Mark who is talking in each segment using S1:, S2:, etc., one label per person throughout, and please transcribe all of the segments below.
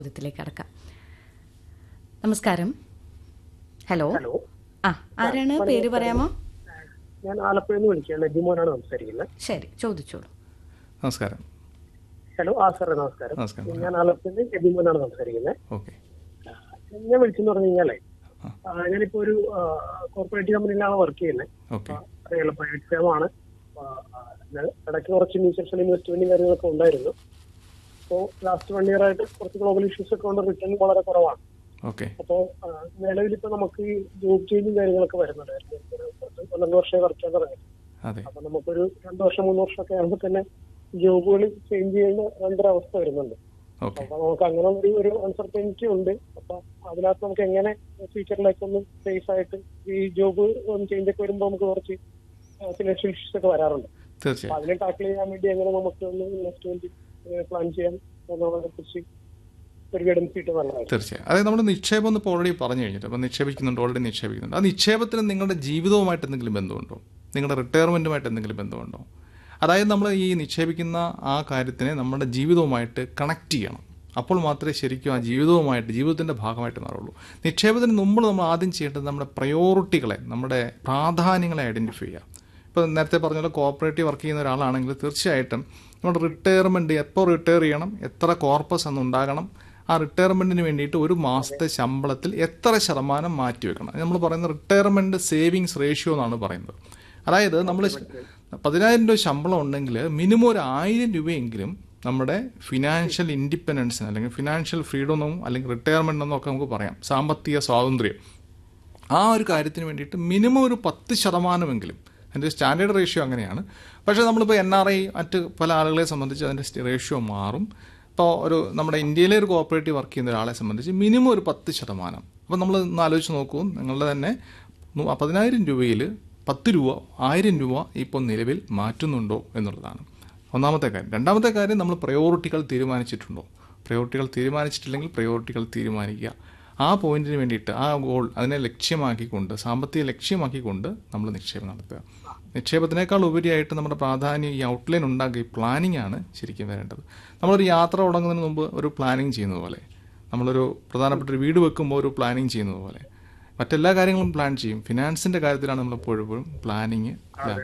S1: ചോദ്യത്തിലേക്ക് കടക്കാം നമസ്കാരം ഹലോ
S2: ഹലോ
S1: ആ ആരാണ് പേര് പറയാമോ
S2: ഞാൻ ആലപ്പുഴയിൽ നിന്ന് വിളിക്കുകയാണ് ജിമോനാണ് സംസാരിക്കുന്നത്
S1: ശരി ചോദിച്ചോളൂ
S3: നമസ്കാരം
S2: ഹലോ ആ സാറേ നമസ്കാരം
S3: നമസ്കാരം
S2: ഞാൻ ആലപ്പുഴയിൽ നിന്ന് എബിമോനാണ് സംസാരിക്കുന്നത്
S3: ഓക്കെ
S2: ഞാൻ വിളിച്ചെന്ന് പറഞ്ഞു കഴിഞ്ഞാലേ ആ, ഞാനിപ്പോ ഒരു കോർപ്പറേറ്റ് കമ്പനിയിലാണ് വർക്ക് ചെയ്യുന്നത്
S3: ഓക്കെ
S2: അറിയാലോ പ്രൈവറ്റ് ഫേം ആണ് ആ, ആ, ഞാൻ ഇടയ്ക്ക് കുറച്ച് മ്യൂച്വൽ ഇൻവെസ്റ്റ്മെന്റും കാര്യങ്ങളൊക്കെ ഉണ്ടായിരുന്നു അപ്പോൾ ലാസ്റ്റ് വൺ ഇയർ ആയിട്ട് കുറച്ച് ഗ്ലോബൽ ഇഷ്യൂസ് ഒക്കെ കൊണ്ട് റിട്ടേൺ വളരെ കുറവാണ്
S3: ഓക്കെ
S2: അപ്പോൾ നിലവിലിപ്പോ നമുക്ക് ഈ ജോബ് ചേഞ്ചും കാര്യങ്ങളൊക്കെ വരുന്നുണ്ടായിരുന്നു ഒരു പത്ത് പന്ത്രണ്ട് വർഷമായി വർക്ക് ചെയ്യാൻ തുടങ്ങി
S3: അതെ
S2: അപ്പൊ നമുക്കൊരു രണ്ടു വർഷം മൂന്ന് വർഷം ഒക്കെ ആകുമ്പോൾ തന്നെ ജോബുകൾ ചേഞ്ച് ചെയ്യുന്ന ഭയങ്കര അവസ്ഥ വരുന്നുണ്ട്
S3: ഓക്കെ
S2: അപ്പൊ നമുക്ക് അങ്ങനെ ഒരു ഒരു അൺസർട്ടനിറ്റി ഉണ്ട് അപ്പൊ അതിനകത്ത് നമുക്ക് എങ്ങനെ ഫ്യൂച്ചറിലേക്ക് ഒന്ന് സേഫ് ആയിട്ട് ഈ ജോബ് ഒന്ന് ചേഞ്ച് ഒക്കെ വരുമ്പോൾ നമുക്ക് കുറച്ച് ഫിനാൻഷ്യൽ ഇഷ്യൂസ് ഒക്കെ വരാറുണ്ട് അപ്പൊ
S3: തീർച്ചയായും
S2: അതിനെ ടാക്കിൾ ചെയ്യാൻ വേണ്ടി എങ്ങനെ നമുക്ക് ഒന്ന് ഇൻവെസ്റ്റ്മെന്റ് പ്ലാൻ ചെയ്യാം എന്നുള്ളതിനെ കുറിച്ച് ഒരു ഗൈഡൻസ് കിട്ടും നല്ലതായിരിക്കും
S3: തീർച്ചയായും അതായത് നമ്മുടെ നിക്ഷേപം എന്ന് ഇപ്പോൾ ഓൾറെഡി പറഞ്ഞു കഴിഞ്ഞിട്ട് അപ്പോൾ നിക്ഷേപിക്കുന്നുണ്ട് ഓൾറെഡി നിക്ഷേപിക്കുന്നുണ്ട് ആ നിക്ഷേപത്തിന് നിങ്ങളുടെ ജീവിതവുമായിട്ട് എന്തെങ്കിലും ബന്ധമുണ്ടോ നിങ്ങളുടെ റിട്ടയർമെൻറ്റുമായിട്ട് എന്തെങ്കിലും ബന്ധമുണ്ടോ അതായത് നമ്മൾ ഈ നിക്ഷേപിക്കുന്ന ആ കാര്യത്തിനെ നമ്മുടെ ജീവിതവുമായിട്ട് കണക്ട് ചെയ്യണം അപ്പോൾ മാത്രമേ ശരിക്കും ആ ജീവിതവുമായിട്ട് ജീവിതത്തിൻ്റെ ഭാഗമായിട്ട് മാറുള്ളൂ നിക്ഷേപത്തിന് മുമ്പ് നമ്മൾ ആദ്യം ചെയ്യേണ്ടത് നമ്മുടെ പ്രയോറിറ്റികളെ നമ്മുടെ പ്രാധാന്യങ്ങളെ ഐഡൻറ്റിഫൈ ചെയ്യുക ഇപ്പോൾ നേരത്തെ പറഞ്ഞ പോലെ കോപ്പറേറ്റീവ് വർക്ക് ചെയ്യുന്ന ഒരാളാണെങ്കിൽ തീർച്ചയായിട്ടും നമ്മുടെ റിട്ടയർമെൻറ്റ് എപ്പോൾ റിട്ടയർ ചെയ്യണം എത്ര കോർപ്പസ് അന്ന് ഉണ്ടാകണം ആ റിട്ടയർമെൻറ്റിന് വേണ്ടിയിട്ട് ഒരു മാസത്തെ ശമ്പളത്തിൽ എത്ര ശതമാനം മാറ്റി വെക്കണം നമ്മൾ പറയുന്ന റിട്ടയർമെൻറ്റ് സേവിങ്സ് റേഷ്യോ എന്നാണ് പറയുന്നത് അതായത് നമ്മൾ പതിനായിരം രൂപ ശമ്പളം ഉണ്ടെങ്കിൽ മിനിമം ഒരു ആയിരം രൂപയെങ്കിലും നമ്മുടെ ഫിനാൻഷ്യൽ ഇൻഡിപെൻഡൻസിന് അല്ലെങ്കിൽ ഫിനാൻഷ്യൽ ഫ്രീഡം എന്നും അല്ലെങ്കിൽ റിട്ടയർമെൻ്റ് എന്നൊക്കെ നമുക്ക് പറയാം സാമ്പത്തിക സ്വാതന്ത്ര്യം ആ ഒരു കാര്യത്തിന് വേണ്ടിയിട്ട് മിനിമം ഒരു പത്ത് ശതമാനമെങ്കിലും അതിൻ്റെ സ്റ്റാൻഡേർഡ് റേഷ്യോ അങ്ങനെയാണ് പക്ഷേ നമ്മളിപ്പോൾ എൻ ആർ ഐ മറ്റ് പല ആളുകളെ സംബന്ധിച്ച് അതിൻ്റെ റേഷ്യോ മാറും ഇപ്പോൾ ഒരു നമ്മുടെ ഇന്ത്യയിലെ ഒരു കോപ്പറേറ്റീവ് വർക്ക് ചെയ്യുന്ന ഒരാളെ സംബന്ധിച്ച് മിനിമം ഒരു പത്ത് ശതമാനം അപ്പോൾ നമ്മൾ ഒന്ന് ആലോചിച്ച് നോക്കൂ നിങ്ങളുടെ തന്നെ നു- പതിനായിരം രൂപയിൽ പത്ത് രൂപ ആയിരം രൂപ ഇപ്പോൾ നിലവിൽ മാറ്റുന്നുണ്ടോ എന്നുള്ളതാണ് ഒന്നാമത്തെ കാര്യം രണ്ടാമത്തെ കാര്യം നമ്മൾ പ്രയോറിറ്റികൾ തീരുമാനിച്ചിട്ടുണ്ടോ പ്രയോറിറ്റികൾ തീരുമാനിച്ചിട്ടില്ലെങ്കിൽ പ്രയോറിറ്റികൾ തീരുമാനിക്കുക ആ പോയിന്റിന് വേണ്ടിയിട്ട് ആ ഗോൾ അതിനെ ലക്ഷ്യമാക്കിക്കൊണ്ട് സാമ്പത്തിക ലക്ഷ്യമാക്കിക്കൊണ്ട് നമ്മൾ നിക്ഷേപം നടത്തുക നിക്ഷേപത്തിനേക്കാൾ ഉപരിയായിട്ട് നമ്മുടെ പ്രാധാന്യം ഈ ഔട്ട്ലൈൻ ഉണ്ടാക്കുക ഈ പ്ലാനിംഗ് ആണ് ശരിക്കും വരേണ്ടത് നമ്മളൊരു യാത്ര തുടങ്ങുന്നതിന് മുമ്പ് ഒരു പ്ലാനിങ് ചെയ്യുന്നത് പോലെ നമ്മളൊരു പ്രധാനപ്പെട്ട ഒരു വീട് വെക്കുമ്പോൾ ഒരു പ്ലാനിങ് ചെയ്യുന്നത് പോലെ മറ്റെല്ലാ കാര്യങ്ങളും പ്ലാൻ ചെയ്യും ഫിനാൻസിൻ്റെ കാര്യത്തിലാണ് നമ്മൾ എപ്പോഴും പ്ലാനിങ്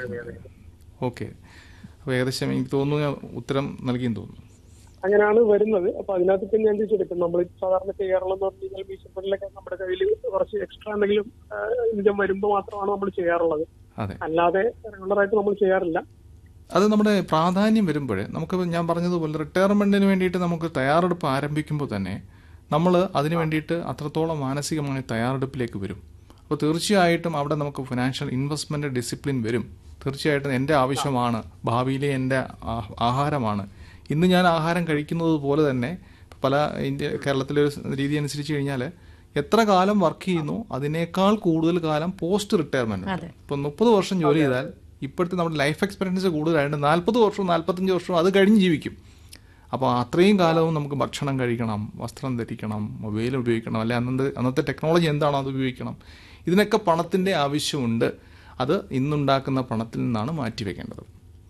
S3: ഓക്കെ അപ്പോൾ ഏകദേശം എനിക്ക് തോന്നുന്നു ഞാൻ ഉത്തരം നൽകിയെന്ന് തോന്നുന്നു
S2: അങ്ങനെയാണ് വരുന്നത് അപ്പൊ അതിനകത്ത് ഇപ്പൊ ഞാൻ ചോദിച്ചെടുക്കും നമ്മൾ സാധാരണ ചെയ്യാറുള്ളതെന്ന് പറഞ്ഞു കഴിഞ്ഞാൽ മ്യൂച്വൽ ഫണ്ടിലൊക്കെ നമ്മുടെ കയ്യിൽ കുറച്ച് എക്സ്ട്രാ എന്തെങ്കിലും ഇൻകം വരുമ്പോൾ മാത്രമാണ് നമ്മൾ ചെയ്യാറുള്ളത്
S3: അതെ
S2: അല്ലാതെ റെഗുലർ ആയിട്ട് നമ്മൾ ചെയ്യാറില്ല
S3: അത് നമ്മുടെ പ്രാധാന്യം വരുമ്പോൾ നമുക്ക് ഞാൻ പറഞ്ഞതുപോലെ റിട്ടയർമെൻറ്റിന് വേണ്ടിയിട്ട് നമുക്ക് തയ്യാറെടുപ്പ് ആരംഭിക്കുമ്പോൾ തന്നെ നമ്മൾ അതിന് വേണ്ടിയിട്ട് അത്രത്തോളം മാനസികമായ തയ്യാറെടുപ്പിലേക്ക് വരും അപ്പോൾ തീർച്ചയായിട്ടും അവിടെ നമുക്ക് ഫിനാൻഷ്യൽ ഇൻവെസ്റ്റ്മെൻറ്റ് ഡിസിപ്ലിൻ വരും തീർച്ചയായിട്ടും എൻ്റെ ആവശ്യമാണ് ഭാവിയിലെ എൻ്റെ ആ- ആഹാരമാണ് ഇന്ന് ഞാൻ ആഹാരം കഴിക്കുന്നത് പോലെ തന്നെ പല ഇന്ത്യ കേരളത്തിലെ ഒരു രീതി അനുസരിച്ച് കഴിഞ്ഞാൽ എത്ര കാലം വർക്ക് ചെയ്യുന്നു അതിനേക്കാൾ കൂടുതൽ കാലം പോസ്റ്റ് റിട്ടയർമെൻറ്റ്
S1: അതെ.
S3: ഇപ്പം മുപ്പത് വർഷം ജോലി ചെയ്താൽ ഇപ്പോഴത്തെ നമ്മുടെ ലൈഫ് എക്സ്പെക്ടൻസി കൂടുതലായിട്ട് നാൽപ്പത് വർഷവും നാൽപ്പത്തഞ്ച് വർഷവും അത് കഴിഞ്ഞ് ജീവിക്കും അപ്പോൾ അത്രയും കാലവും നമുക്ക് ഭക്ഷണം കഴിക്കണം വസ്ത്രം ധരിക്കണം മൊബൈൽ ഉപയോഗിക്കണം അല്ലെ അന്നത്തെ അന്നത്തെ ടെക്നോളജി എന്താണോ അത് ഉപയോഗിക്കണം ഇതിനൊക്കെ പണത്തിൻ്റെ ആവശ്യമുണ്ട് അത് ഇന്നുണ്ടാക്കുന്ന പണത്തിൽ നിന്നാണ് മാറ്റിവെക്കേണ്ടത്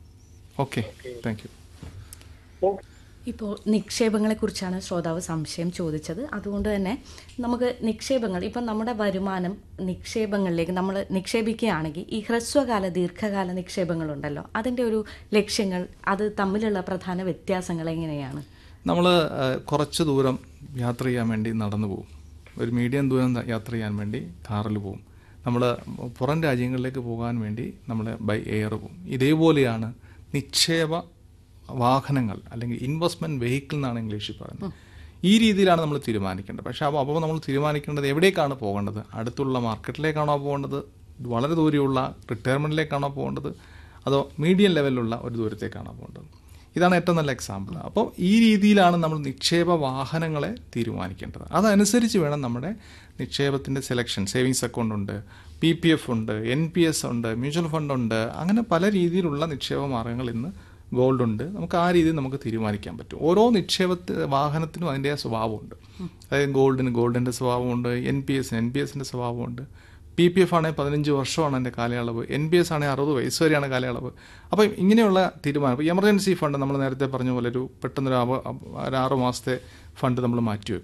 S3: ഓക്കെ താങ്ക് യു
S2: അപ്പോൾ
S1: ഇപ്പോൾ നിക്ഷേപങ്ങളെക്കുറിച്ചാണ് ശ്രോതാവ് സംശയം ചോദിച്ചത് അതുകൊണ്ട് തന്നെ നമുക്ക് നിക്ഷേപങ്ങൾ ഇപ്പം നമ്മുടെ വരുമാനം നിക്ഷേപങ്ങളിലേക്ക് നമ്മൾ നിക്ഷേപിക്കുകയാണെങ്കിൽ ഈ ഹ്രസ്വകാല ദീർഘകാല നിക്ഷേപങ്ങളുണ്ടല്ലോ അതിൻ്റെ ഒരു ലക്ഷ്യങ്ങൾ അത് തമ്മിലുള്ള പ്രധാന വ്യത്യാസങ്ങൾ എങ്ങനെയാണ്
S3: നമ്മൾ കുറച്ച് ദൂരം യാത്ര ചെയ്യാൻ വേണ്ടി നടന്നു പോകും ഒരു മീഡിയം ദൂരം ത- യാത്ര ചെയ്യാൻ വേണ്ടി കാറിൽ പോകും നമ്മൾ പുറം രാജ്യങ്ങളിലേക്ക് പോകാൻ വേണ്ടി നമ്മൾ ബൈ എയർ പോകും ഇതേപോലെയാണ് നിക്ഷേപ വാഹനങ്ങൾ അല്ലെങ്കിൽ ഇൻവെസ്റ്റ്മെൻറ്റ് വെഹിക്കിൾ എന്നാണ് ഇംഗ്ലീഷിൽ പറയുന്നത് ഈ രീതിയിലാണ് നമ്മൾ തീരുമാനിക്കേണ്ടത് പക്ഷേ അപ്പോൾ അപ്പോൾ നമ്മൾ തീരുമാനിക്കേണ്ടത് എവിടേക്കാണ് പോകേണ്ടത് അടുത്തുള്ള മാർക്കറ്റിലേക്കാണോ പോകേണ്ടത് വളരെ ദൂരെയുള്ള റിട്ടയർമെൻറ്റിലേക്കാണോ പോകേണ്ടത് അതോ മീഡിയം ലെവലിലുള്ള ഒരു ദൂരത്തേക്കാണോ പോകേണ്ടത് ഇതാണ് ഏറ്റവും നല്ല എക്സാമ്പിൾ അപ്പോൾ ഈ രീതിയിലാണ് നമ്മൾ നിക്ഷേപ വാഹനങ്ങളെ തീരുമാനിക്കേണ്ടത് അതനുസരിച്ച് വേണം നമ്മുടെ നിക്ഷേപത്തിൻ്റെ സെലക്ഷൻ സേവിങ്സ് അക്കൗണ്ട് ഉണ്ട് പി പി എഫ് ഉണ്ട് എൻ പി എസ് ഉണ്ട് മ്യൂച്വൽ ഫണ്ട് ഉണ്ട് അങ്ങനെ പല രീതിയിലുള്ള നിക്ഷേപ മാർഗങ്ങൾ ഇന്ന് ഗോൾഡ് ഉണ്ട് നമുക്ക് ആ രീതിയിൽ നമുക്ക് തീരുമാനിക്കാൻ പറ്റും ഓരോ നിക്ഷേപത്തി വാഹനത്തിനും അതിൻ്റെ സ്വഭാവമുണ്ട് അതായത് ഗോൾഡിന് ഗോൾഡിൻ്റെ സ്വഭാവമുണ്ട് എൻ പി എസിന് എൻ പി എസിൻ്റെ സ്വഭാവമുണ്ട് പി പി എഫ് ആണെങ്കിൽ പതിനഞ്ച് വർഷമാണ് എൻ്റെ കാലയളവ് എൻ പി എസ് ആണെങ്കിൽ അറുപത് വയസ്സ് വരെയാണ് കാലയളവ് അപ്പോൾ ഇങ്ങനെയുള്ള തീരുമാനം ഇപ്പോൾ എമർജൻസി ഫണ്ട് നമ്മൾ നേരത്തെ പറഞ്ഞ പോലെ ഒരു പെട്ടെന്നൊരു അവ- ഒരു ആറ് മാസത്തെ ഫണ്ട് നമ്മൾ മാറ്റി വെക്കും